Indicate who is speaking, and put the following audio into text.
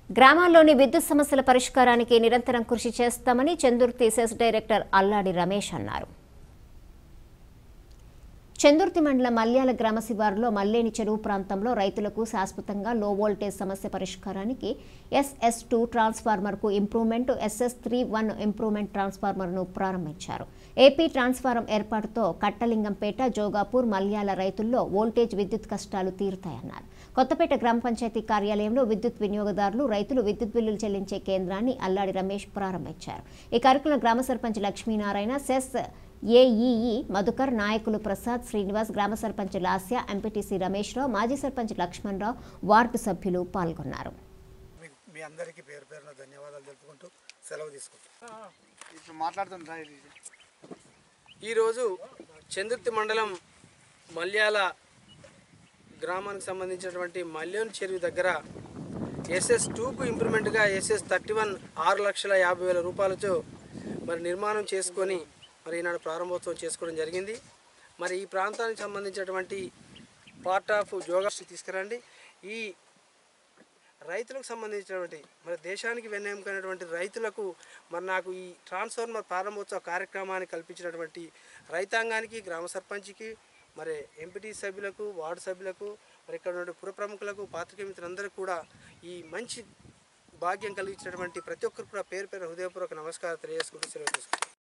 Speaker 1: గ్రామాల్లోని విద్యుత్ సమస్యల పరిష్కారానికి నిరంతరం కృషి చేస్తామని చందుర్తి సెస్ డైరెక్టర్ అల్లాడి రమేష్ అన్నారు చందుర్తి మండలం మల్యాల గ్రామ శివారులో మల్లేని చెరువు ప్రాంతంలో రైతులకు శాశ్వతంగా లో వోల్టేజ్ సమస్య పరిష్కారానికి ఎస్ఎస్ టూ ట్రాన్స్ఫార్మర్కు improvement SS three one improvement ట్రాన్స్ఫార్మర్ను ప్రారంభించారు ఏపీ ట్రాన్స్ఫారం ఏర్పాటుతో కట్టలింగంపేట జోగాపూర్ మల్యాల రైతుల్లో వోల్టేజ్ విద్యుత్ కష్టాలు తీరుతాయన్నారు కొత్తపేట గ్రామ పంచాయతీ కార్యాలయంలో విద్యుత్ వినియోగదారులు రైతులు విద్యుత్ బిల్లులు చెల్లించే కేంద్రాన్ని అల్లాడి రమేష్ ప్రారంభించారు ఈ కార్యక్రమంలో గ్రామ సర్పంచ్ లక్ష్మీనారాయణ సెస్ ఏఈఈ మధుకర్ నాయకులు ప్రసాద్ శ్రీనివాస్ గ్రామ సర్పంచ్ లాస్య ఎంపీటీసీ రమేష్ రావు మాజీ సర్పంచ్ లక్ష్మణ్ రావు వార్డు సభ్యులు పాల్గొన్నారు
Speaker 2: మీకు మీ అందరికీ పేరు పేరున ధన్యవాదాలు తెలుపుకుంటూ సెలవు తీసుకుంటాం
Speaker 3: ఇప్పుడు మాట్లాడుతుంటా ఇది
Speaker 4: ఈరోజు చందుర్తి మండలం మల్యాల గ్రామానికి సంబంధించినటువంటి మల్యోన్ చెరువు దగ్గర ఎస్ఎస్ టూకు ఇంప్రూవ్మెంట్గా ఎస్ఎస్ థర్టీ వన్ ఆరు లక్షల యాభై వేల రూపాయలతో మరి నిర్మాణం చేసుకొని మరి ఈనాడు ప్రారంభోత్సవం చేసుకోవడం జరిగింది మరి ఈ ప్రాంతానికి సంబంధించినటువంటి పార్ట్ ఆఫ్ జోగాశ్రీ తీసుకురండి ఈ రైతులకు సంబంధించినటువంటి మరి దేశానికి వెన్నెముకైనటువంటి రైతులకు మరి నాకు ఈ ట్రాన్స్ఫార్మర్ ప్రారంభోత్సవ కార్యక్రమాన్ని కల్పించినటువంటి రైతాంగానికి గ్రామ సర్పంచ్కి మరి ఎంపీటీ సభ్యులకు వార్డు సభ్యులకు మరి ఇక్కడ ఉన్న పుర ప్రముఖులకు పాత్రికేయ మిత్రులందరికీ కూడా ఈ మంచి భాగ్యం కలిగించినటువంటి ప్రతి ఒక్కరు కూడా పేరు పేరు హృదయపూర్వక నమస్కారం తెలియజేసుకుంటూ సెలవు తీసుకుంటాను